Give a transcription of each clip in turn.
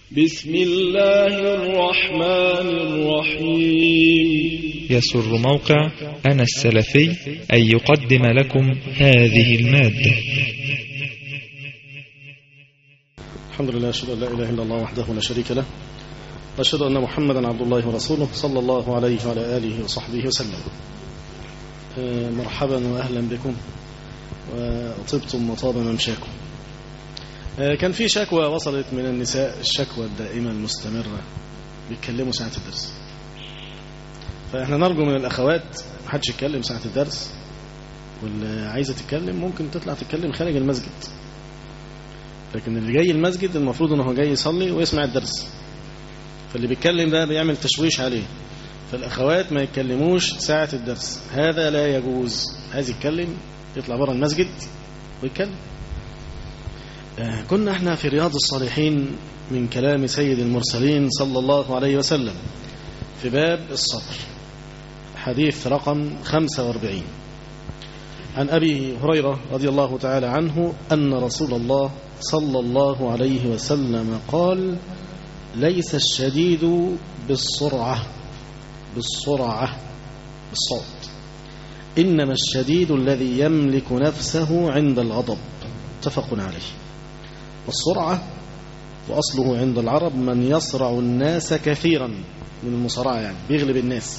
بسم الله الرحمن الرحيم يسر موقع أنا السلفي أن يقدم لكم هذه المادة الحمد لله أشهد أن لا إله إلا الله وحده لا شريك له وأشهد أن محمدا عبد الله ورسوله صلى الله عليه وعلى آله وصحبه وسلم آه، مرحبا وأهلا بكم وطبتم وطاب ممشاكم آه، كان في شكوى وصلت من النساء الشكوى الدائمة المستمرة بيتكلموا ساعة الدرس فإحنا نرجو من الأخوات محدش يتكلم ساعة الدرس واللي عايزة تتكلم ممكن تطلع تتكلم خارج المسجد لكن اللي جاي المسجد المفروض انه جاي يصلي ويسمع الدرس فاللي بيتكلم ده بيعمل تشويش عليه فالأخوات ما يتكلموش ساعة الدرس هذا لا يجوز عايز يتكلم يطلع بره المسجد ويتكلم آه، كنا احنا في رياض الصالحين من كلام سيد المرسلين صلى الله عليه وسلم في باب الصبر حديث رقم 45 عن أبي هريرة رضي الله تعالى عنه أن رسول الله صلى الله عليه وسلم قال ليس الشديد بالسرعة بالسرعة بالصوت إنما الشديد الذي يملك نفسه عند الغضب متفق عليه والسرعة وأصله عند العرب من يصرع الناس كثيرا من المصارعة يعني بيغلب الناس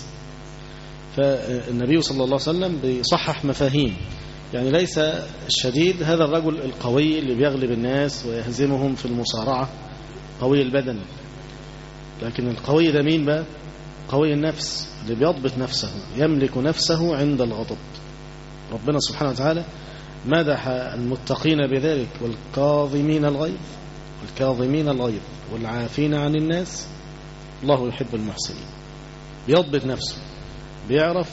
فالنبي صلى الله عليه وسلم بيصحح مفاهيم يعني ليس الشديد هذا الرجل القوي اللي بيغلب الناس ويهزمهم في المصارعة قوي البدن لكن القوي ده مين بقى قوي النفس اللي بيضبط نفسه يملك نفسه عند الغضب ربنا سبحانه وتعالى مدح المتقين بذلك والكاظمين الغيظ والكاظمين الغيظ والعافين عن الناس الله يحب المحسنين بيضبط نفسه بيعرف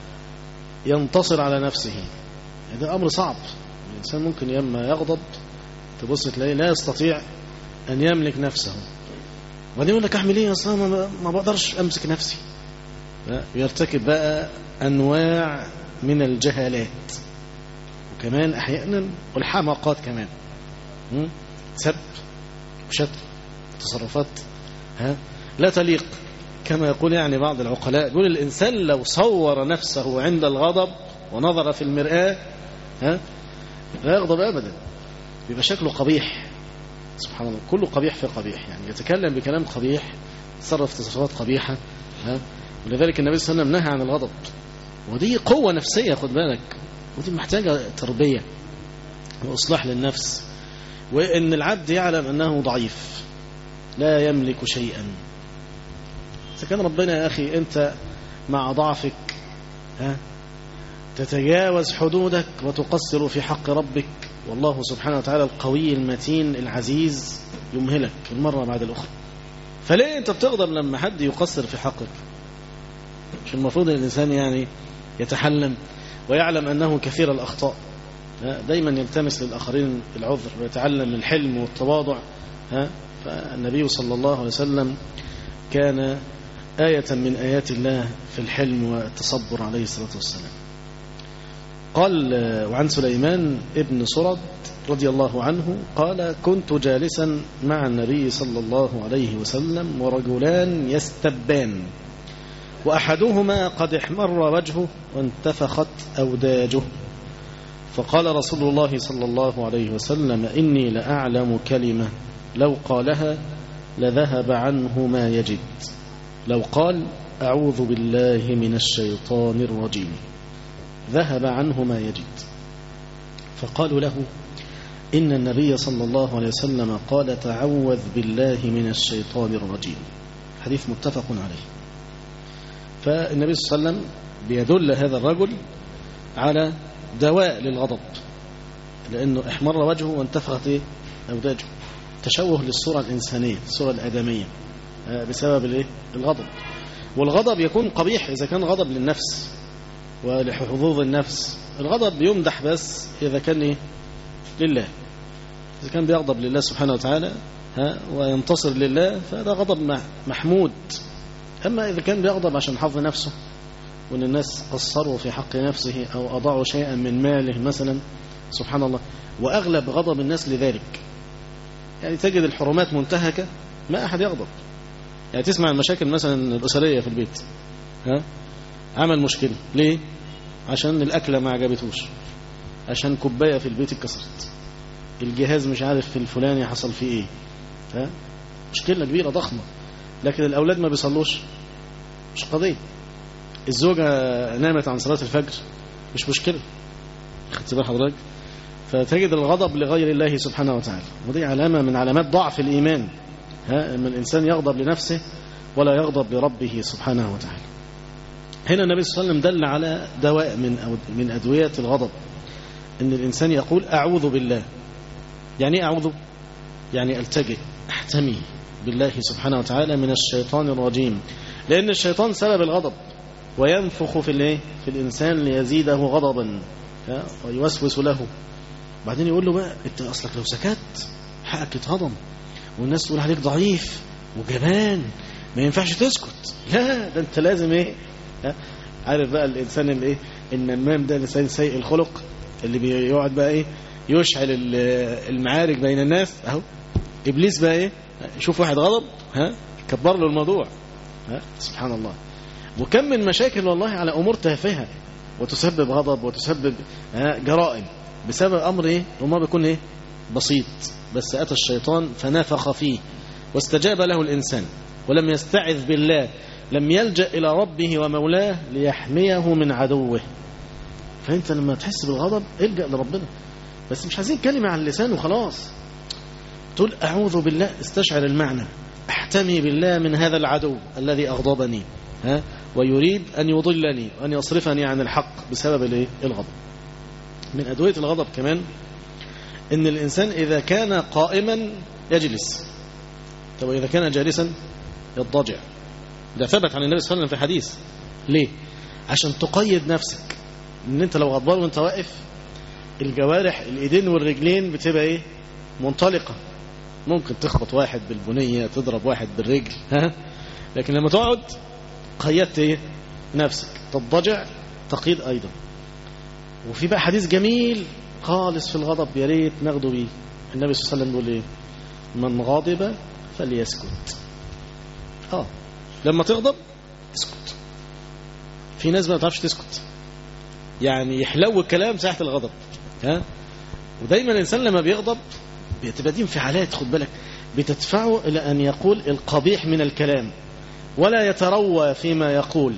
ينتصر على نفسه ده أمر صعب الإنسان ممكن لما يغضب تبص تلاقيه لا يستطيع أن يملك نفسه وبعدين يقول لك أعمل إيه أصلا ما, ما بقدرش أمسك نفسي يرتكب بقى أنواع من الجهالات وكمان أحيانا والحماقات كمان م? سب وشتم تصرفات ها لا تليق كما يقول يعني بعض العقلاء يقول الإنسان لو صور نفسه عند الغضب ونظر في المرآة ها لا يغضب أبدا بيبقى شكله قبيح سبحان الله كله قبيح في قبيح يعني يتكلم بكلام قبيح يتصرف تصرفات قبيحة ها ولذلك النبي صلى الله عليه وسلم نهى عن الغضب ودي قوة نفسية خد بالك ودي محتاجة تربية وإصلاح للنفس وإن العبد يعلم أنه ضعيف لا يملك شيئا إذا كان ربنا يا أخي أنت مع ضعفك ها تتجاوز حدودك وتقصر في حق ربك والله سبحانه وتعالى القوي المتين العزيز يمهلك المرة بعد الأخرى فليه أنت بتغضب لما حد يقصر في حقك مش المفروض الإنسان يعني يتحلم ويعلم أنه كثير الأخطاء دايما يلتمس للآخرين العذر ويتعلم الحلم والتواضع ها فالنبي صلى الله عليه وسلم كان آية من آيات الله في الحلم والتصبر عليه الصلاة والسلام قال وعن سليمان ابن صرد رضي الله عنه قال كنت جالسا مع النبي صلى الله عليه وسلم ورجلان يستبان وأحدهما قد احمر وجهه وانتفخت أوداجه فقال رسول الله صلى الله عليه وسلم إني لأعلم كلمة لو قالها لذهب عنه ما يجد لو قال أعوذ بالله من الشيطان الرجيم ذهب عنه ما يجد فقالوا له إن النبي صلى الله عليه وسلم قال تعوذ بالله من الشيطان الرجيم حديث متفق عليه فالنبي صلى الله عليه وسلم بيدل هذا الرجل على دواء للغضب لأنه احمر وجهه وانتفخت إيه؟ أوداجه تشوه للصورة الإنسانية الصورة الآدمية بسبب الغضب والغضب يكون قبيح إذا كان غضب للنفس ولحظوظ النفس الغضب يمدح بس إذا كان إيه؟ لله إذا كان بيغضب لله سبحانه وتعالى ها وينتصر لله فهذا غضب محمود أما إذا كان بيغضب عشان حظ نفسه وأن الناس قصروا في حق نفسه أو أضاعوا شيئا من ماله مثلا سبحان الله وأغلب غضب الناس لذلك يعني تجد الحرمات منتهكة ما أحد يغضب يعني تسمع المشاكل مثلا الأسرية في البيت ها عمل مشكلة ليه عشان الأكلة ما عجبتوش عشان كوباية في البيت اتكسرت الجهاز مش عارف في الفلاني حصل فيه ايه ها مشكلة كبيرة ضخمة لكن الأولاد ما بيصلوش مش قضية الزوجة نامت عن صلاة الفجر مش مشكلة خدت بال حضرتك فتجد الغضب لغير الله سبحانه وتعالى ودي علامة من علامات ضعف الإيمان ها أن الإنسان يغضب لنفسه ولا يغضب لربه سبحانه وتعالى هنا النبي صلى الله عليه وسلم دل على دواء من أو من أدوية الغضب أن الإنسان يقول أعوذ بالله يعني إيه أعوذ يعني ألتجئ أحتمي بالله سبحانه وتعالى من الشيطان الرجيم لأن الشيطان سبب الغضب وينفخ في الايه في الإنسان ليزيده غضبا ها؟ ويوسوس له بعدين يقول له بقى انت اصلك لو سكت حقك يتهضم والناس تقول عليك ضعيف وجبان ما ينفعش تسكت لا ده انت لازم ايه ها؟ عارف بقى الانسان اللي ايه النمام ده الانسان سيء الخلق اللي بيقعد بقى ايه يشعل ال- المعارك بين الناس اهو ابليس بقى ايه يشوف واحد غضب ها كبر له الموضوع ها سبحان الله وكم من مشاكل والله على امور تافهه وتسبب غضب وتسبب ها، جرائم بسبب امر ايه وما بيكون ايه بسيط بس اتى الشيطان فنفخ فيه واستجاب له الانسان ولم يستعذ بالله لم يلجا الى ربه ومولاه ليحميه من عدوه فانت لما تحس بالغضب الجا لربنا بس مش عايزين كلمه على اللسان وخلاص تقول اعوذ بالله استشعر المعنى احتمي بالله من هذا العدو الذي اغضبني ها ويريد ان يضلني وان يصرفني عن الحق بسبب الايه الغضب من ادويه الغضب كمان ان الانسان اذا كان قائما يجلس طب واذا كان جالسا يضطجع ده ثبت عن النبي صلى الله عليه وسلم في حديث ليه عشان تقيد نفسك ان انت لو غضبان وانت واقف الجوارح الايدين والرجلين بتبقى ايه منطلقه ممكن تخبط واحد بالبنيه تضرب واحد بالرجل ها لكن لما تقعد قيدت ايه نفسك تضجع تقيد ايضا وفي بقى حديث جميل خالص في الغضب يا ريت ناخده بيه النبي صلى الله عليه وسلم بيقول ايه من غضب فليسكت اه لما تغضب اسكت في ناس ما تعرفش تسكت يعني يحلو الكلام ساعة الغضب ها ودايما الانسان لما بيغضب بتبقى دي انفعالات خد بالك بتدفعه الى ان يقول القبيح من الكلام ولا يتروى فيما يقول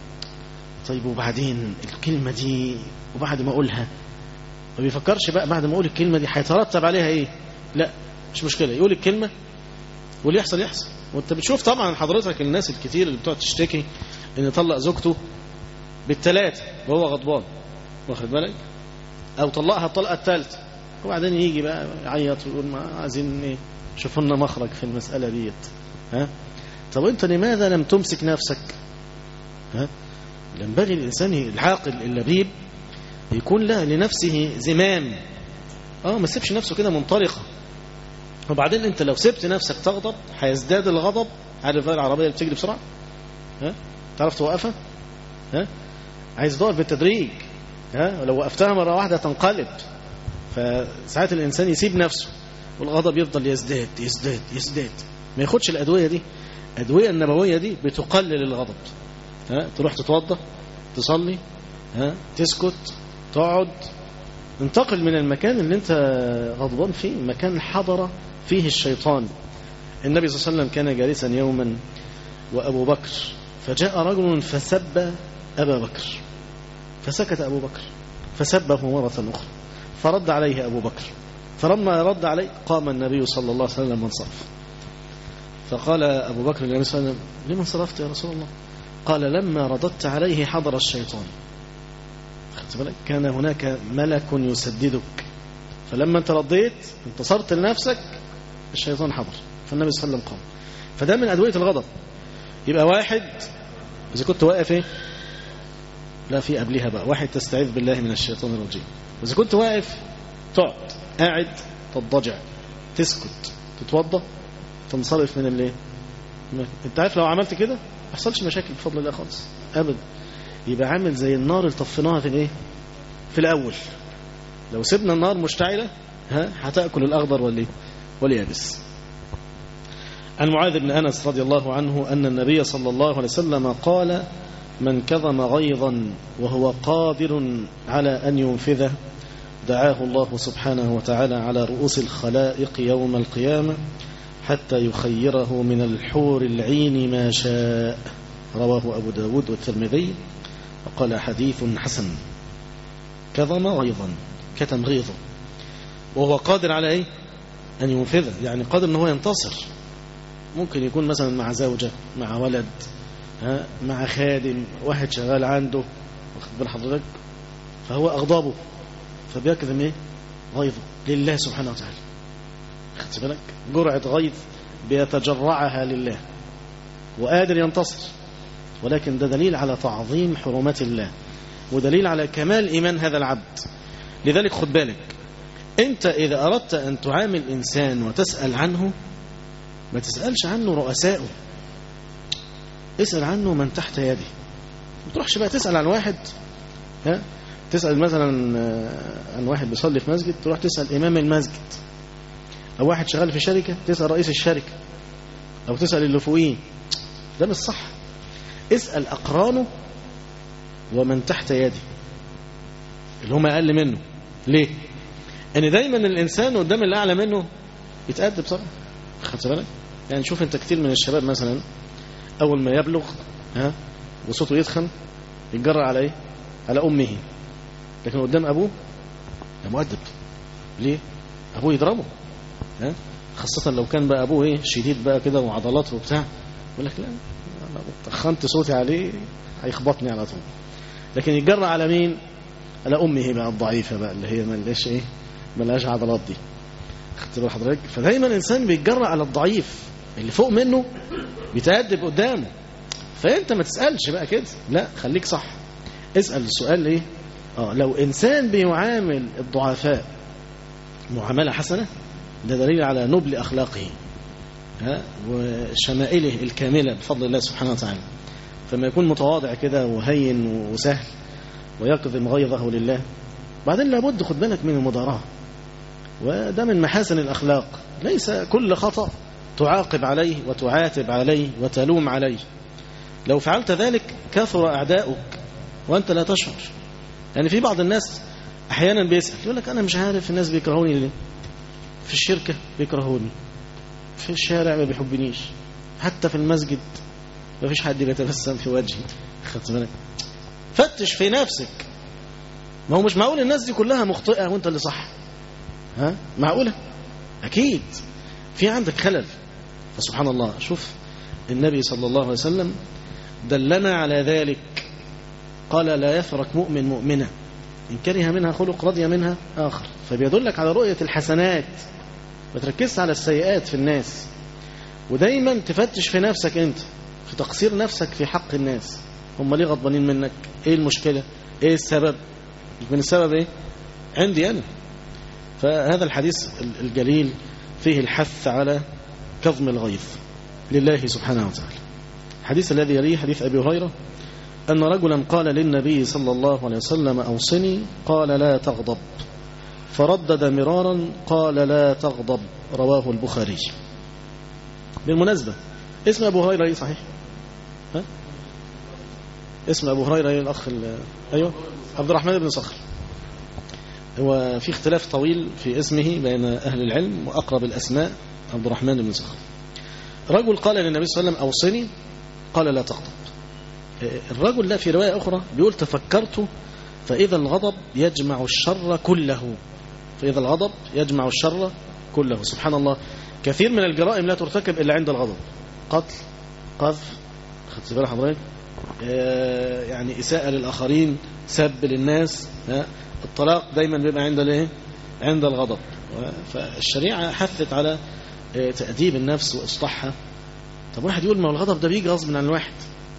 طيب وبعدين الكلمة دي وبعد ما أقولها ما بيفكرش بقى بعد ما أقول الكلمة دي هيترتب عليها إيه لا مش مشكلة يقول الكلمة واللي يحصل يحصل وانت بتشوف طبعا حضرتك الناس الكتير اللي بتقعد تشتكي ان يطلق زوجته بالثلاثة وهو غضبان واخد بالك او طلقها الطلقة الثالثة وبعدين يجي بقى يعيط ويقول ما عايزين ايه شوفوا لنا مخرج في المسألة ديت ها طب انت لماذا لم تمسك نفسك ها ينبغي الانسان العاقل اللبيب يكون له لنفسه زمام اه ما تسيبش نفسه كده منطلقه وبعدين انت لو سبت نفسك تغضب هيزداد الغضب عارف بقى العربيه اللي بتجري بسرعه ها تعرف توقفها ها عايز تقف بالتدريج ها لو وقفتها مره واحده تنقلب فساعات الانسان يسيب نفسه والغضب يفضل يزداد يزداد يزداد ما ياخدش الادويه دي الادويه النبويه دي بتقلل الغضب ها تروح تتوضا تصلي ها تسكت تقعد انتقل من المكان اللي انت غضبان فيه مكان حضر فيه الشيطان النبي صلى الله عليه وسلم كان جالسا يوما وأبو بكر فجاء رجل فسب أبا بكر فسكت أبو بكر فسبه مرة أخرى فرد عليه أبو بكر فلما رد عليه قام النبي صلى الله عليه وسلم وانصرف فقال أبو بكر للنبي صلى الله عليه وسلم لما انصرفت يا رسول الله قال لما رددت عليه حضر الشيطان خدت بالك كان هناك ملك يسددك فلما انت رديت انتصرت لنفسك الشيطان حضر فالنبي صلى الله عليه وسلم قام فده من أدوية الغضب يبقى واحد إذا كنت واقف ايه لا في قبلها بقى واحد تستعيذ بالله من الشيطان الرجيم إذا كنت واقف تقعد قاعد تضجع تسكت تتوضا تنصرف من الايه انت عارف لو عملت كده ما يحصلش مشاكل بفضل الله خالص ابدا يبقى عامل زي النار اللي طفيناها في الايه في الاول لو سيبنا النار مشتعله ها هتاكل الاخضر والايه واليابس عن معاذ بن أنس رضي الله عنه أن النبي صلى الله عليه وسلم قال من كظم غيظا وهو قادر على أن ينفذه دعاه الله سبحانه وتعالى على رؤوس الخلائق يوم القيامة حتى يخيره من الحور العين ما شاء رواه أبو داود والترمذي وقال حديث حسن كظم غيظا كتم غيظه وهو قادر على ايه ان ينفذه يعني قادر ان هو ينتصر ممكن يكون مثلا مع زوجة مع ولد ها مع خادم واحد شغال عنده واخد بال حضرتك فهو اغضبه فبيكظم ايه غيظه لله سبحانه وتعالى خدت بالك جرعة غيظ بيتجرعها لله وقادر ينتصر ولكن ده دليل على تعظيم حرمات الله ودليل على كمال إيمان هذا العبد لذلك خد بالك أنت إذا أردت أن تعامل إنسان وتسأل عنه ما تسألش عنه رؤسائه اسأل عنه من تحت يده ما تروحش بقى تسأل عن واحد ها تسأل مثلا عن واحد بيصلي في مسجد تروح تسأل إمام المسجد أو واحد شغال في شركة تسأل رئيس الشركة أو تسأل اللي فوقيه ده مش صح اسأل أقرانه ومن تحت يده اللي هم أقل منه ليه؟ أن دايما الإنسان قدام اللي أعلى منه يتأدب صراحة خدت بالك؟ يعني شوف أنت كتير من الشباب مثلا أول ما يبلغ ها وصوته يتخن يتجرأ على إيه؟ على أمه لكن قدام أبوه ده مؤدب ليه؟ أبوه يضربه ها؟ خاصة لو كان بقى أبوه إيه شديد بقى كده وعضلاته وبتاع يقول لك لا أنا تخنت صوتي عليه هيخبطني على طول لكن يتجرأ على مين على أمه بقى الضعيفة بقى اللي هي ملهاش إيه ملهاش عضلات دي خدت بال حضرتك فدايما الإنسان بيتجرأ على الضعيف اللي فوق منه بيتأدب قدامه فأنت ما تسألش بقى كده لا خليك صح اسأل السؤال إيه آه لو إنسان بيعامل الضعفاء معاملة حسنة ده دليل على نبل أخلاقه ها وشمائله الكاملة بفضل الله سبحانه وتعالى فما يكون متواضع كده وهين وسهل ويكظم غيظه لله بعدين لابد خد بالك من المداراة وده من محاسن الأخلاق ليس كل خطأ تعاقب عليه وتعاتب عليه وتلوم عليه لو فعلت ذلك كثر أعداؤك وأنت لا تشعر يعني في بعض الناس أحيانا بيسأل يقول لك أنا مش عارف الناس بيكرهوني ليه في الشركة بيكرهوني في الشارع ما بيحبنيش حتى في المسجد ما فيش حد بيتبسم في وجهي خدت بالك فتش في نفسك ما هو مش معقول الناس دي كلها مخطئة وانت اللي صح ها معقولة أكيد في عندك خلل فسبحان الله شوف النبي صلى الله عليه وسلم دلنا على ذلك قال لا يفرق مؤمن مؤمنة إن كره منها خلق رضي منها آخر فبيدلك على رؤية الحسنات ما تركزش على السيئات في الناس ودايما تفتش في نفسك انت في تقصير نفسك في حق الناس هم ليه غضبانين منك ايه المشكلة ايه السبب من السبب ايه عندي انا فهذا الحديث الجليل فيه الحث على كظم الغيظ لله سبحانه وتعالى الحديث الذي يليه حديث أبي هريرة أن رجلا قال للنبي صلى الله عليه وسلم أوصني قال لا تغضب فردد مرارا قال لا تغضب رواه البخاري بالمناسبة اسم أبو هريرة ايه صحيح ها؟ اسم أبو هريرة ايه الأخ أيوة عبد الرحمن بن صخر هو في اختلاف طويل في اسمه بين أهل العلم وأقرب الأسماء عبد الرحمن بن صخر رجل قال للنبي صلى الله عليه وسلم أوصني قال لا تغضب الرجل لا في رواية أخرى بيقول تفكرت فإذا الغضب يجمع الشر كله فإذا الغضب يجمع الشر كله سبحان الله كثير من الجرائم لا ترتكب إلا عند الغضب قتل قذف خدت بالك حضرتك يعني إساءة للآخرين سب للناس الطلاق دايما بيبقى عند الايه عند الغضب فالشريعة حثت على تأديب النفس وإصلاحها طب واحد يقول ما هو الغضب ده بيجي غصب عن الواحد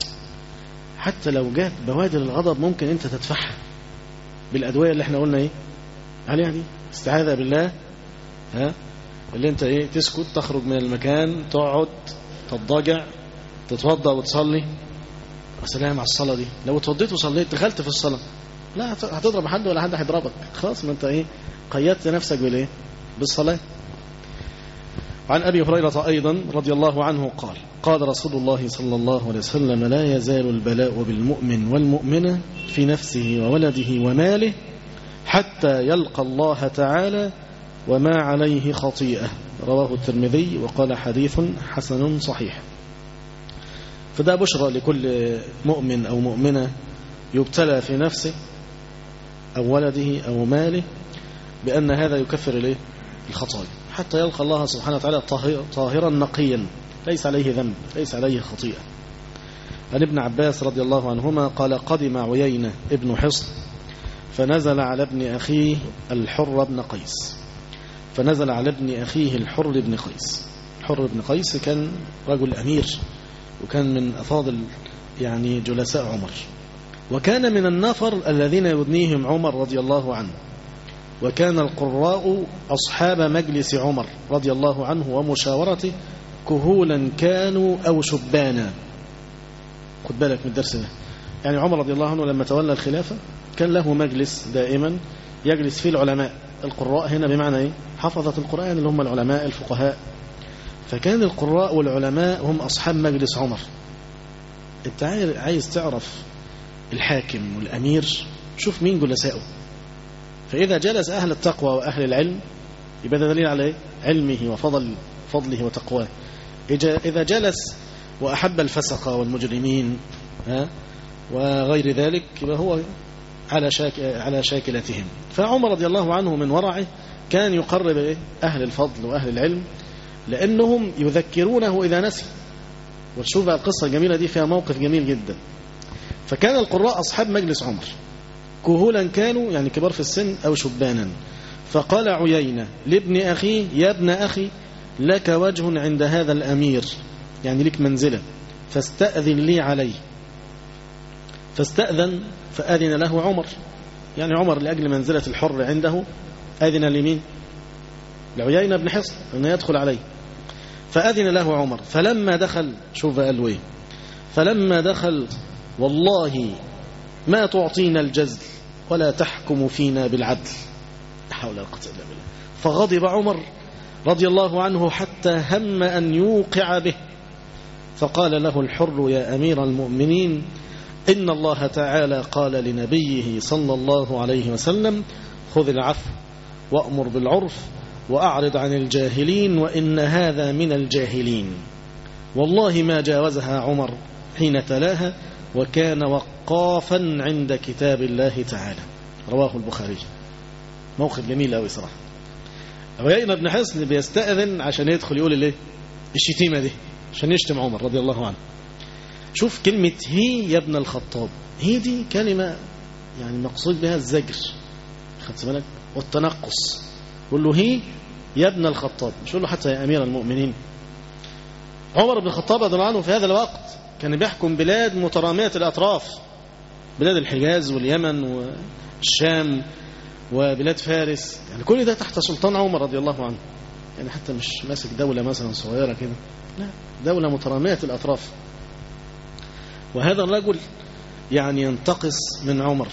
حتى لو جات بوادر الغضب ممكن انت تدفعها بالأدوية اللي احنا قلنا ايه عليها دي استعاذة بالله ها اللي انت ايه تسكت تخرج من المكان تقعد تضجع تتوضا وتصلي وسلام على الصلاة دي لو اتوضيت وصليت دخلت في الصلاة لا هتضرب حد ولا حد هيضربك خلاص ما انت ايه قيدت نفسك بالايه بالصلاة عن أبي هريرة أيضا رضي الله عنه قال قال رسول الله صلى الله عليه وسلم لا يزال البلاء بالمؤمن والمؤمنة في نفسه وولده وماله حتى يلقى الله تعالى وما عليه خطيئة رواه الترمذي وقال حديث حسن صحيح فده بشرى لكل مؤمن أو مؤمنة يبتلى في نفسه أو ولده أو ماله بأن هذا يكفر إليه الخطايا حتى يلقى الله سبحانه وتعالى طاهرا نقيا ليس عليه ذنب ليس عليه خطيئة عن ابن عباس رضي الله عنهما قال قدم عيينة ابن حصن فنزل على ابن أخيه الحر بن قيس فنزل على ابن أخيه الحر بن قيس الحر بن قيس كان رجل أمير وكان من أفاضل يعني جلساء عمر وكان من النفر الذين يدنيهم عمر رضي الله عنه وكان القراء أصحاب مجلس عمر رضي الله عنه ومشاورته كهولا كانوا أو شبانا خد بالك من الدرس ده يعني عمر رضي الله عنه لما تولى الخلافة كان له مجلس دائما يجلس فيه العلماء القراء هنا بمعنى ايه حفظة القرآن اللي هم العلماء الفقهاء فكان القراء والعلماء هم أصحاب مجلس عمر انت عايز تعرف الحاكم والأمير شوف مين جلسائه فإذا جلس أهل التقوى وأهل العلم يبقى ده دليل على علمه وفضل فضله وتقواه إذا جلس وأحب الفسق والمجرمين ها وغير ذلك يبقى هو على شاك على شاكلتهم فعمر رضي الله عنه من ورعه كان يقرب أهل الفضل وأهل العلم لأنهم يذكرونه إذا نسي وتشوف بقى القصة الجميلة دي فيها موقف جميل جدا فكان القراء أصحاب مجلس عمر كهولا كانوا يعني كبار في السن أو شبانا فقال عيينة لابن أخيه يا ابن أخي لك وجه عند هذا الأمير يعني لك منزلة فاستأذن لي عليه فاستأذن فأذن له عمر يعني عمر لأجل منزلة الحر عنده أذن لمين لعيينة بن حصن أن يدخل عليه فأذن له عمر فلما دخل شوف قال له ايه فلما دخل والله ما تعطينا الجزل ولا تحكم فينا بالعدل لا حول ولا قوه الا بالله فغضب عمر رضي الله عنه حتى هم أن يوقع به فقال له الحر يا أمير المؤمنين إن الله تعالى قال لنبيه صلى الله عليه وسلم خذ العفو وأمر بالعرف وأعرض عن الجاهلين وإن هذا من الجاهلين والله ما جاوزها عمر حين تلاها وكان وقافا عند كتاب الله تعالى رواه البخاري موقف جميل قوي صراحه عيينة بن حصن بيستأذن عشان يدخل يقول الايه الشتيمة دي عشان يشتم عمر رضي الله عنه شوف كلمة هي يا ابن الخطاب هي دي كلمة يعني مقصود بها الزجر خدت بالك والتنقص قول له هي يا ابن الخطاب مش قول له حتى يا أمير المؤمنين عمر بن الخطاب رضي الله عنه في هذا الوقت كان بيحكم بلاد مترامية الأطراف بلاد الحجاز واليمن والشام وبلاد فارس يعني كل ده تحت سلطان عمر رضي الله عنه يعني حتى مش ماسك دولة مثلا صغيرة كده لا دولة مترامية الأطراف وهذا الرجل يعني ينتقص من عمر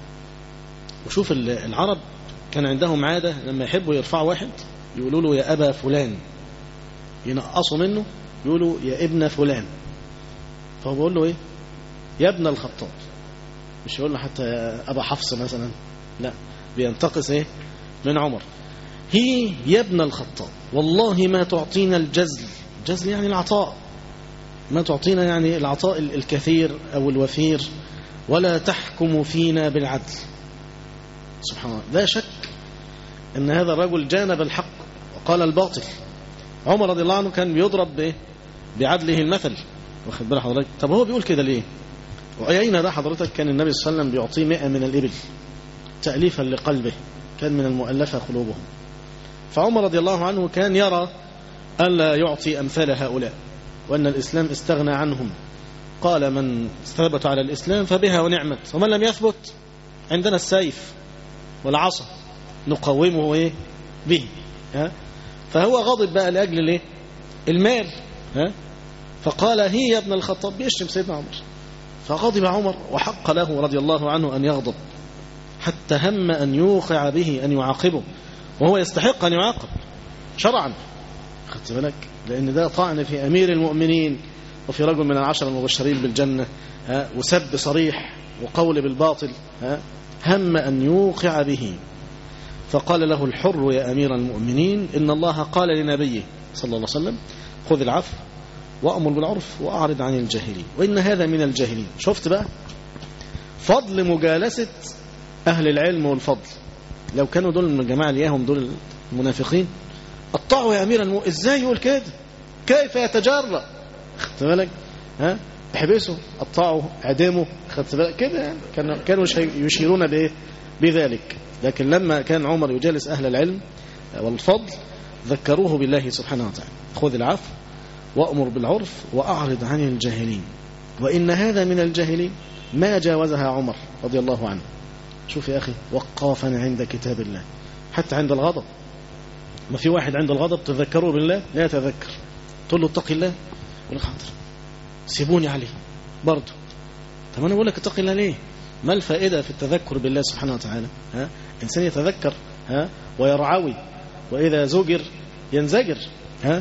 وشوف العرب كان عندهم عادة لما يحبوا يرفعوا واحد يقولوا له يا أبا فلان ينقصوا منه يقولوا يا ابن فلان فهو بيقول له ايه يا ابن الخطاب مش يقول له حتى يا أبا حفص مثلا لا بينتقص ايه من عمر هي يا ابن الخطاب والله ما تعطينا الجزل الجزل يعني العطاء ما تعطينا يعني العطاء الكثير أو الوفير ولا تحكم فينا بالعدل سبحان الله لا شك أن هذا الرجل جانب الحق وقال الباطل عمر رضي الله عنه كان بيضرب بإيه؟ بعدله المثل واخد بال حضرتك طب هو بيقول كده ليه وأين ده حضرتك كان النبي صلى الله عليه وسلم بيعطيه 100 من الإبل تأليفا لقلبه كان من المؤلفة قلوبهم فعمر رضي الله عنه كان يرى ألا يعطي أمثال هؤلاء وأن الإسلام استغنى عنهم قال من ثبت على الإسلام فبها ونعمت ومن لم يثبت عندنا السيف والعصا نقومه إيه به ها فهو غضب بقى لأجل الايه المال ها فقال هي يا ابن الخطاب بيشتم سيدنا عمر فغضب عمر وحق له رضي الله عنه أن يغضب حتى هم أن يوقع به أن يعاقبه وهو يستحق أن يعاقب شرعا خدت خدت بالك لأن ده طعن في أمير المؤمنين وفي رجل من العشر المبشرين بالجنة ها وسب صريح وقول بالباطل ها هم أن يوقع به فقال له الحر يا أمير المؤمنين إن الله قال لنبيه صلى الله عليه وسلم خذ العفو وأمر بالعرف وأعرض عن الجاهلين وإن هذا من الجاهلين شفت بقى فضل مجالسة أهل العلم والفضل لو كانوا دول من الجماعة الياهم دول المنافقين قطعوا يا أمير المؤمنين إزاي يقول كده كيف يتجرأ خدت بالك ها احبسوا قطعوا اعدموا خدت بالك كده يعني كانوا كانوا يشيرون بايه بذلك لكن لما كان عمر يجالس أهل العلم والفضل ذكروه بالله سبحانه وتعالى خذ العفو وأمر بالعرف وأعرض عن الجاهلين وإن هذا من الجاهلين ما جاوزها عمر رضي الله عنه شوف يا أخي وقافا عند كتاب الله حتى عند الغضب ما في واحد عند الغضب تذكره بالله لا يتذكر تقول له اتق الله يقول لك حاضر سيبوني عليه برضه طب انا بقول لك اتق الله ليه ما الفائده في التذكر بالله سبحانه وتعالى ها انسان يتذكر ها ويرعوي واذا زجر ينزجر ها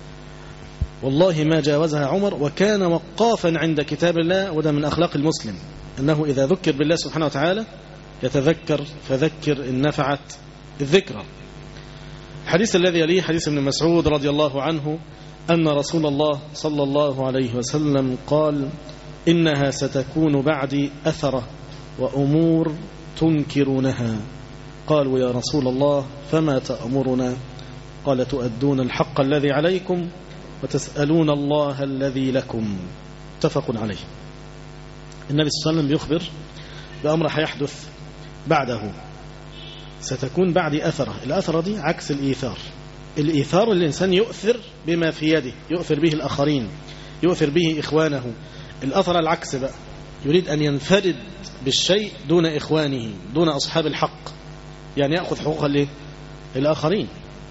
والله ما جاوزها عمر وكان وقافا عند كتاب الله وده من اخلاق المسلم انه اذا ذكر بالله سبحانه وتعالى يتذكر فذكر ان نفعت الذكرى الحديث الذي يليه حديث ابن مسعود رضي الله عنه أن رسول الله صلى الله عليه وسلم قال إنها ستكون بعدي أثرة وأمور تنكرونها قالوا يا رسول الله فما تأمرنا قال تؤدون الحق الذي عليكم وتسألون الله الذي لكم متفق عليه النبي صلى الله عليه وسلم بيخبر بأمر هيحدث بعده ستكون بعدي أثرة الأثرة دي عكس الإيثار الإيثار الإنسان يؤثر بما في يده يؤثر به الآخرين يؤثر به إخوانه الأثر العكس بقى يريد أن ينفرد بالشيء دون إخوانه دون أصحاب الحق يعني يأخذ حقوق الآخرين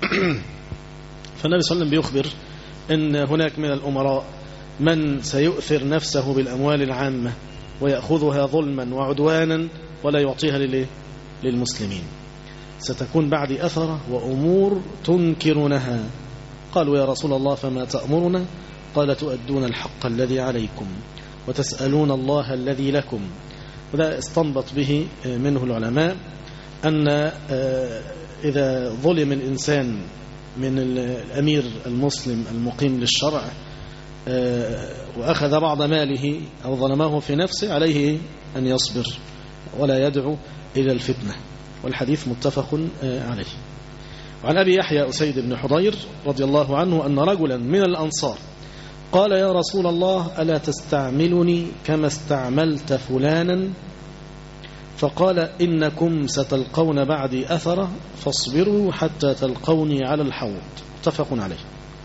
فالنبي صلى الله عليه وسلم بيخبر أن هناك من الأمراء من سيؤثر نفسه بالأموال العامة ويأخذها ظلما وعدوانا ولا يعطيها للمسلمين ستكون بعد أثرة وأمور تنكرونها قالوا يا رسول الله فما تأمرنا قال تؤدون الحق الذي عليكم وتسألون الله الذي لكم وده استنبط به منه العلماء أن إذا ظلم الإنسان من الأمير المسلم المقيم للشرع وأخذ بعض ماله أو ظلمه في نفسه عليه أن يصبر ولا يدعو إلى الفتنة والحديث متفق عليه وعن أبي يحيى أسيد بن حضير رضي الله عنه أن رجلا من الأنصار قال يا رسول الله ألا تستعملني كما استعملت فلانا فقال إنكم ستلقون بعدي أثرة فاصبروا حتى تلقوني على الحوض متفق عليه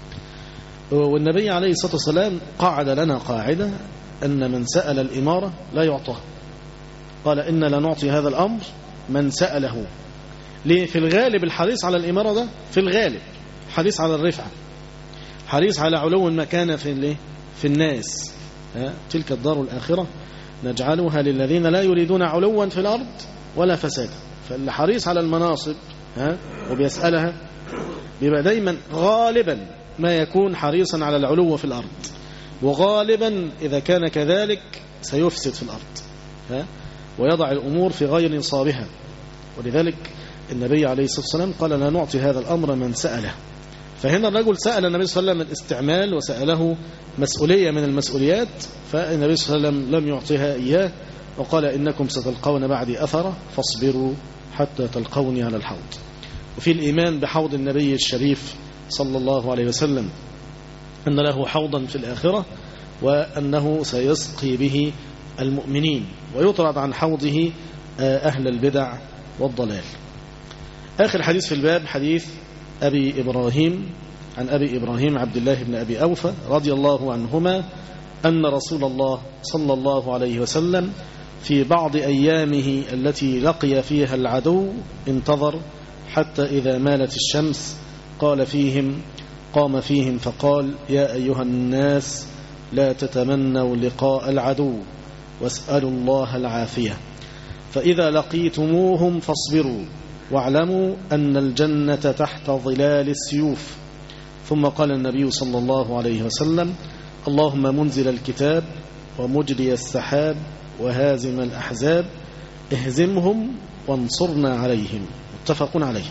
والنبي عليه الصلاة والسلام قعد لنا قاعدة أن من سأل الإمارة لا يعطاه قال إن لا نعطي هذا الأمر من سأله ليه في الغالب الحريص على الإمارة ده في الغالب حريص على الرفعة حريص على علو المكانة في الايه في الناس ها؟ تلك الدار الآخرة نجعلها للذين لا يريدون علوا في الأرض ولا فسادا فاللي حريص على المناصب ها وبيسألها بيبقى دايما غالبا ما يكون حريصا على العلو في الأرض وغالبا إذا كان كذلك سيفسد في الأرض ها ويضع الأمور في غير نصابها ولذلك النبي عليه الصلاة والسلام قال لا نعطي هذا الأمر من سأله فهنا الرجل سأل النبي صلى الله عليه وسلم الاستعمال وسأله مسؤولية من المسؤوليات فالنبي صلى الله عليه وسلم لم يعطيها إياه وقال إنكم ستلقون بعدي أثرة فاصبروا حتى تلقوني على الحوض وفي الإيمان بحوض النبي الشريف صلى الله عليه وسلم أن له حوضا في الآخرة وأنه سيسقي به المؤمنين ويطرد عن حوضه أهل البدع والضلال آخر حديث في الباب حديث أبي إبراهيم عن أبي إبراهيم عبد الله بن أبي أوفى رضي الله عنهما أن رسول الله صلى الله عليه وسلم في بعض أيامه التي لقي فيها العدو انتظر حتى إذا مالت الشمس قال فيهم قام فيهم فقال يا أيها الناس لا تتمنوا لقاء العدو واسألوا الله العافية فإذا لقيتموهم فاصبروا واعلموا أن الجنة تحت ظلال السيوف ثم قال النبي صلى الله عليه وسلم اللهم منزل الكتاب ومجري السحاب وهازم الأحزاب اهزمهم وانصرنا عليهم متفق عليه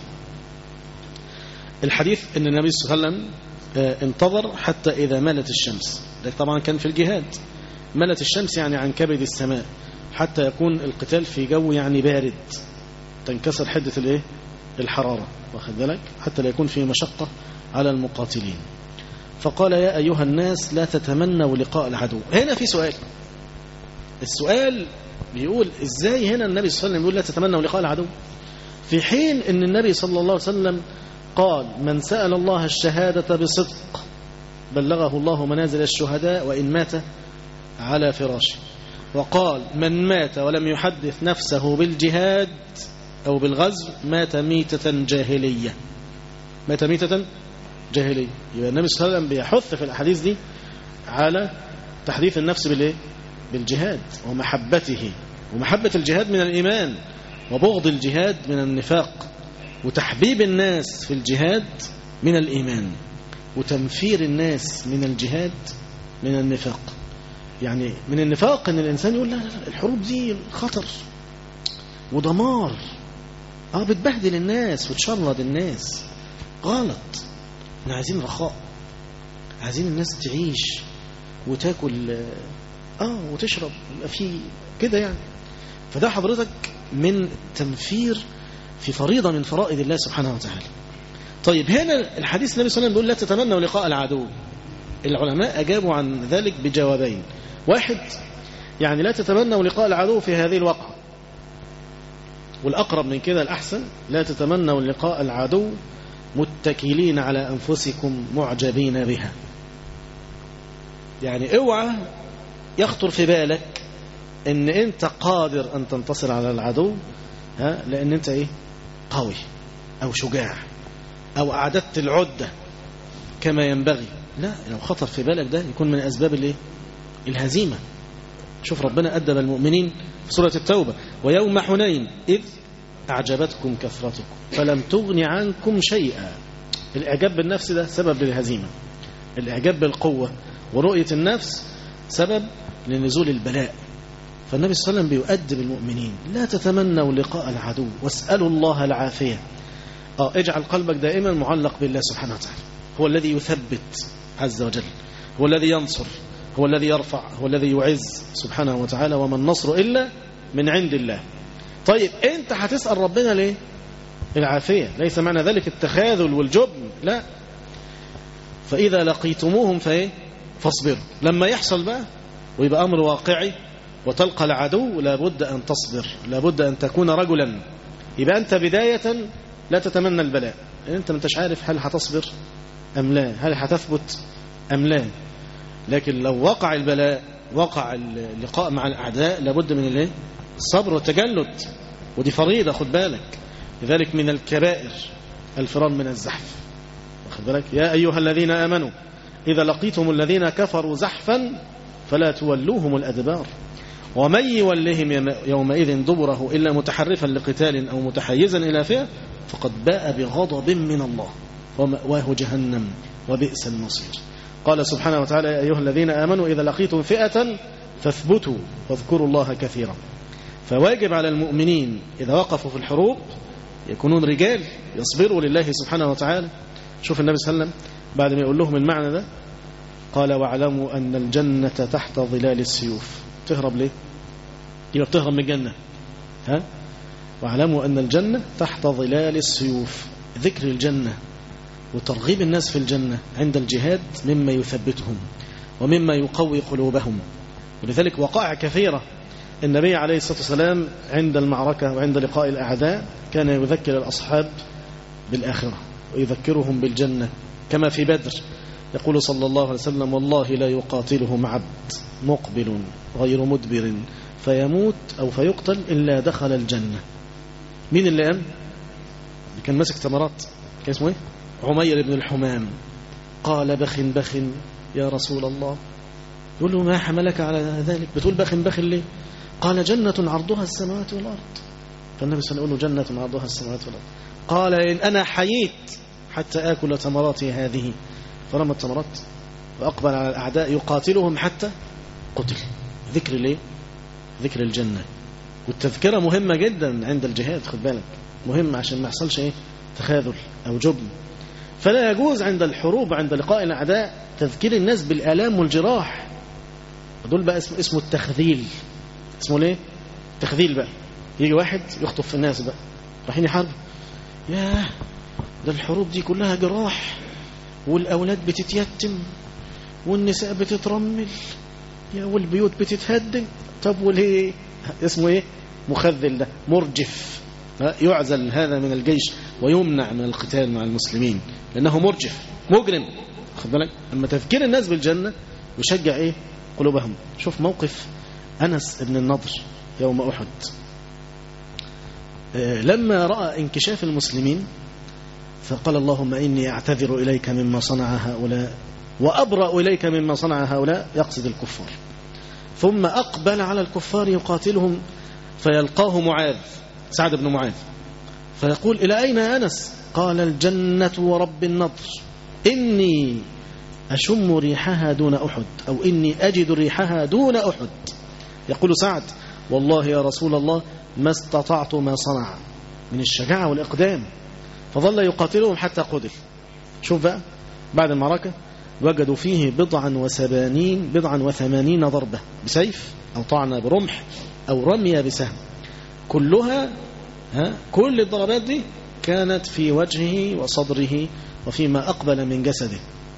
الحديث ان النبي صلى الله عليه وسلم آه، انتظر حتى إذا مالت الشمس ده طبعا كان في الجهاد ملت الشمس يعني عن كبد السماء حتى يكون القتال في جو يعني بارد تنكسر حدة الايه الحرارة واخد بالك حتى لا يكون في مشقة على المقاتلين فقال يا أيها الناس لا تتمنوا لقاء العدو هنا في سؤال السؤال بيقول ازاي هنا النبي صلى الله عليه وسلم يقول لا تتمنوا لقاء العدو في حين ان النبي صلى الله عليه وسلم قال من سأل الله الشهادة بصدق بلغه الله منازل الشهداء وإن مات على فراشه وقال من مات ولم يحدث نفسه بالجهاد أو بالغزو مات ميتة جاهلية مات ميتة جاهلية يبقى النبي صلى الله عليه وسلم بيحث في الأحاديث دي على تحديث النفس بالإيه؟ بالجهاد ومحبته ومحبة الجهاد من الإيمان وبغض الجهاد من النفاق وتحبيب الناس في الجهاد من الإيمان وتنفير الناس من الجهاد من النفاق يعني من النفاق ان الانسان يقول لا لا لا الحروب دي خطر ودمار اه بتبهدل الناس وتشرد الناس غلط احنا عايزين رخاء عايزين الناس تعيش وتاكل اه وتشرب يبقى في كده يعني فده حضرتك من تنفير في فريضة من فرائض الله سبحانه وتعالى طيب هنا الحديث النبي صلى الله عليه وسلم بيقول لا تتمنوا لقاء العدو العلماء أجابوا عن ذلك بجوابين واحد يعني لا تتمنوا لقاء العدو في هذه الوقعة والأقرب من كده الأحسن لا تتمنوا لقاء العدو متكلين على أنفسكم معجبين بها يعني اوعى يخطر في بالك ان انت قادر ان تنتصر على العدو ها لان انت ايه قوي او شجاع او اعددت العدة كما ينبغي لا لو خطر في بالك ده يكون من اسباب الايه الهزيمة شوف ربنا أدب المؤمنين في سورة التوبة ويوم حنين إذ أعجبتكم كثرتكم فلم تغن عنكم شيئا الإعجاب بالنفس ده سبب للهزيمة الإعجاب بالقوة ورؤية النفس سبب لنزول البلاء فالنبي صلى الله عليه وسلم بيؤدب المؤمنين لا تتمنوا لقاء العدو واسألوا الله العافية آه اجعل قلبك دائما معلق بالله سبحانه وتعالى هو الذي يثبت عز وجل هو الذي ينصر هو الذي يرفع هو الذي يعز سبحانه وتعالى وما النصر إلا من عند الله طيب انت هتسأل ربنا ليه العافية ليس معنى ذلك التخاذل والجبن لا فإذا لقيتموهم فايه فاصبروا لما يحصل بقى ويبقى أمر واقعي وتلقى العدو لابد أن تصبر لابد أن تكون رجلا يبقى أنت بداية لا تتمنى البلاء أنت ما انتش عارف هل هتصبر أم لا هل هتثبت أم لا لكن لو وقع البلاء وقع اللقاء مع الأعداء لابد من الايه الصبر والتجلد ودي فريضة خد بالك لذلك من الكبائر الفرار من الزحف واخد بالك يا أيها الذين آمنوا إذا لقيتم الذين كفروا زحفا فلا تولوهم الأدبار ومن يولهم يومئذ دبره إلا متحرفا لقتال أو متحيزا إلى فئة فقد باء بغضب من الله ومأواه جهنم وبئس المصير قال سبحانه وتعالى يا أيها الذين آمنوا إذا لقيتم فئة فاثبتوا واذكروا الله كثيرا فواجب على المؤمنين إذا وقفوا في الحروب يكونون رجال يصبروا لله سبحانه وتعالى شوف النبي صلى الله عليه وسلم بعد ما يقول لهم المعنى ده قال واعلموا أن الجنة تحت ظلال السيوف تهرب ليه يبقى بتهرب من الجنة ها واعلموا أن الجنة تحت ظلال السيوف ذكر الجنة وترغيب الناس في الجنة عند الجهاد مما يثبتهم ومما يقوي قلوبهم ولذلك وقائع كثيرة النبي عليه الصلاة والسلام عند المعركة وعند لقاء الأعداء كان يذكر الأصحاب بالآخرة ويذكرهم بالجنة كما في بدر يقول صلى الله عليه وسلم والله لا يقاتلهم عبد مقبل غير مدبر فيموت أو فيقتل إلا دخل الجنة مين اللي قام؟ اللي كان ماسك تمرات كان اسمه ايه؟ عمير بن الحمام قال بخ بخ يا رسول الله يقول له ما حملك على ذلك بتقول بخ بخ ليه قال جنة عرضها السماوات والأرض فالنبي صلى الله عليه وسلم يقول له جنة عرضها السماوات والأرض قال إن أنا حييت حتى آكل تمراتي هذه فرمى التمرات وأقبل على الأعداء يقاتلهم حتى قتل ذكر ليه ذكر الجنة والتذكرة مهمة جدا عند الجهاد خد بالك مهم عشان ما يحصلش ايه تخاذل أو جبن فلا يجوز عند الحروب عند لقاء الأعداء تذكير الناس بالآلام والجراح دول بقى اسمه, اسمه التخذيل اسمه ليه تخذيل بقى يجي واحد يخطف في الناس بقى رايحين يحاربوا ياه ده الحروب دي كلها جراح والأولاد بتتيتم والنساء بتترمل يا والبيوت بتتهدم طب وليه اسمه ايه مخذل ده مرجف يعزل هذا من الجيش ويمنع من القتال مع المسلمين لأنه مرجف مجرم خد بالك أما تذكير الناس بالجنة يشجع ايه قلوبهم شوف موقف أنس بن النضر يوم أحد لما رأى انكشاف المسلمين فقال اللهم إني أعتذر إليك مما صنع هؤلاء وأبرأ إليك مما صنع هؤلاء يقصد الكفار ثم أقبل على الكفار يقاتلهم فيلقاه معاذ سعد بن معاذ فيقول إلى أين يا أنس قال الجنة ورب النضر إني أشم ريحها دون أحد أو إني أجد ريحها دون أحد يقول سعد والله يا رسول الله ما استطعت ما صنع من الشجاعة والإقدام فظل يقاتلهم حتى قتل شوف بقى بعد المعركة وجدوا فيه بضعا وسبانين بضعا وثمانين ضربة بسيف أو طعنة برمح أو رمية بسهم كلها ها كل الضربات دي كانت في وجهه وصدره وفيما أقبل من جسده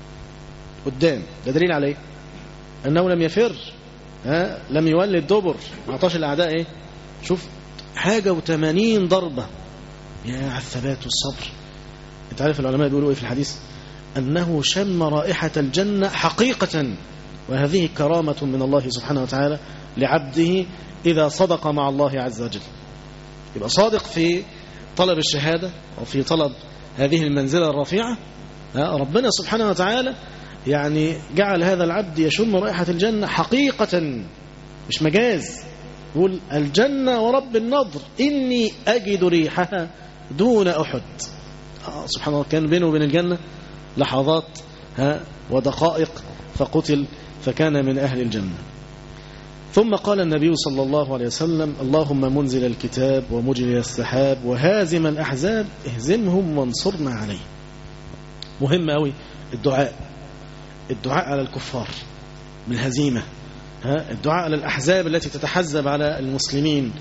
قدام ده دليل عليه أنه لم يفر ها لم يولد دبر ما عطاش الأعداء إيه شوف حاجة وثمانين ضربة يا على الثبات والصبر انت عارف العلماء بيقولوا ايه في الحديث أنه شم رائحة الجنة حقيقة وهذه كرامة من الله سبحانه وتعالى لعبده إذا صدق مع الله عز وجل يبقى صادق في طلب الشهادة وفي طلب هذه المنزلة الرفيعة ربنا سبحانه وتعالى يعني جعل هذا العبد يشم رائحة الجنة حقيقة مش مجاز يقول الجنة ورب النضر إني أجد ريحها دون أحد آه سبحان الله كان بينه وبين الجنة لحظات ها ودقائق فقتل فكان من أهل الجنة ثم قال النبي صلى الله عليه وسلم اللهم منزل الكتاب ومجري السحاب وهازم الأحزاب اهزمهم وانصرنا عليه مهم أوي الدعاء الدعاء على الكفار بالهزيمة ها الدعاء على الأحزاب التي تتحزب على المسلمين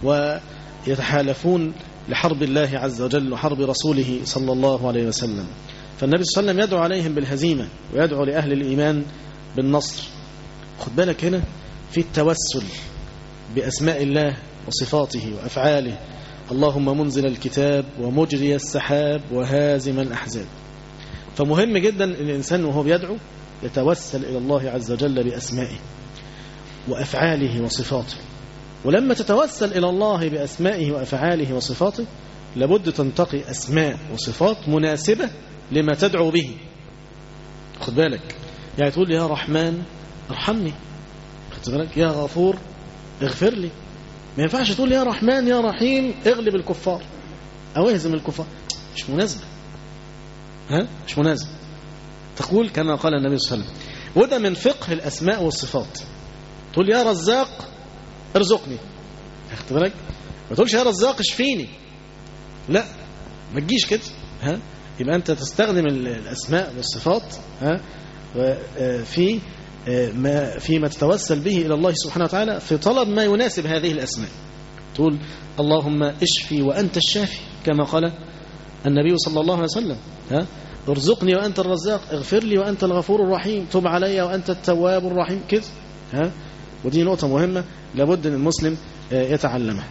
ويتحالفون لحرب الله عز وجل وحرب رسوله صلى الله عليه وسلم فالنبي صلى الله عليه وسلم يدعو عليهم بالهزيمة ويدعو لأهل الإيمان بالنصر خد بالك هنا في التوسل بأسماء الله وصفاته وأفعاله اللهم منزل الكتاب ومجري السحاب وهازم الأحزاب فمهم جدا الإنسان وهو بيدعو يتوسل إلى الله عز وجل بأسمائه وأفعاله وصفاته ولما تتوسل إلى الله بأسمائه وأفعاله وصفاته لابد تنتقي أسماء وصفات مناسبة لما تدعو به خد بالك يعني تقول يا رحمن ارحمني خد بالك يا غفور اغفر لي ما ينفعش تقول يا رحمن يا رحيم اغلب الكفار او اهزم الكفار مش مناسبة ها مش مناسبة تقول كما قال النبي صلى الله عليه وسلم وده من فقه الأسماء والصفات تقول يا رزاق ارزقني خد بالك ما تقولش يا رزاق اشفيني لا ما تجيش كده ها يبقى أنت تستخدم الأسماء والصفات ها في ما فيما تتوسل به إلى الله سبحانه وتعالى في طلب ما يناسب هذه الأسماء تقول اللهم اشفي وأنت الشافي كما قال النبي صلى الله عليه وسلم ها ارزقني وأنت الرزاق اغفر لي وأنت الغفور الرحيم تب علي وأنت التواب الرحيم كده ها ودي نقطة مهمة لابد أن المسلم يتعلمها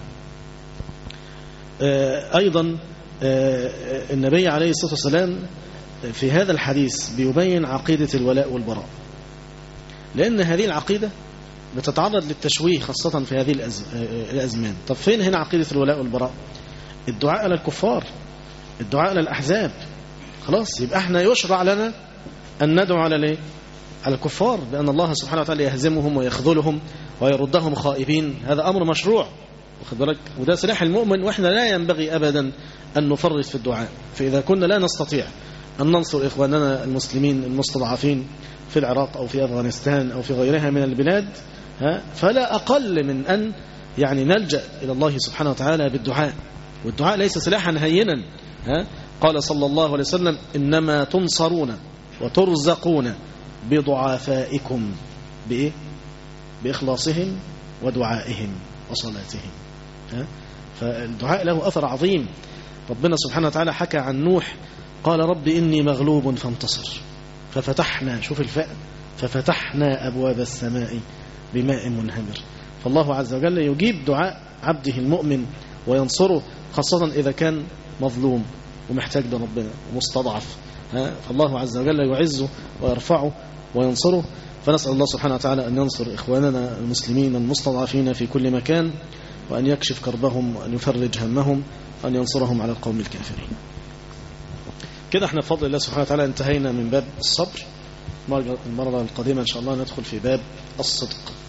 أيضا النبي عليه الصلاة والسلام في هذا الحديث بيبين عقيدة الولاء والبراء لأن هذه العقيدة بتتعرض للتشويه خاصة في هذه الأزمان طب فين هنا عقيدة الولاء والبراء الدعاء على الكفار الدعاء على الأحزاب خلاص يبقى احنا يشرع لنا أن ندعو على ليه على الكفار بأن الله سبحانه وتعالى يهزمهم ويخذلهم ويردهم خائبين هذا أمر مشروع واخد بالك وده سلاح المؤمن واحنا لا ينبغي أبدا أن نفرط في الدعاء فإذا كنا لا نستطيع أن ننصر إخواننا المسلمين المستضعفين في العراق أو في أفغانستان أو في غيرها من البلاد ها فلا أقل من أن يعني نلجأ إلى الله سبحانه وتعالى بالدعاء والدعاء ليس سلاحا هينا ها قال صلى الله عليه وسلم إنما تنصرون وترزقون بضعفائكم بإيه؟ بإخلاصهم ودعائهم وصلاتهم ها؟ فالدعاء له أثر عظيم ربنا سبحانه وتعالى حكى عن نوح قال رب إني مغلوب فانتصر ففتحنا شوف الفأل ففتحنا أبواب السماء بماء منهمر فالله عز وجل يجيب دعاء عبده المؤمن وينصره خاصة إذا كان مظلوم ومحتاج لربنا ومستضعف ها فالله عز وجل يعزه ويرفعه وينصره فنسأل الله سبحانه وتعالى أن ينصر إخواننا المسلمين المستضعفين في كل مكان وأن يكشف كربهم وأن يفرج همهم وأن ينصرهم على القوم الكافرين كده احنا بفضل الله سبحانه وتعالى انتهينا من باب الصبر المرة القادمة إن شاء الله ندخل في باب الصدق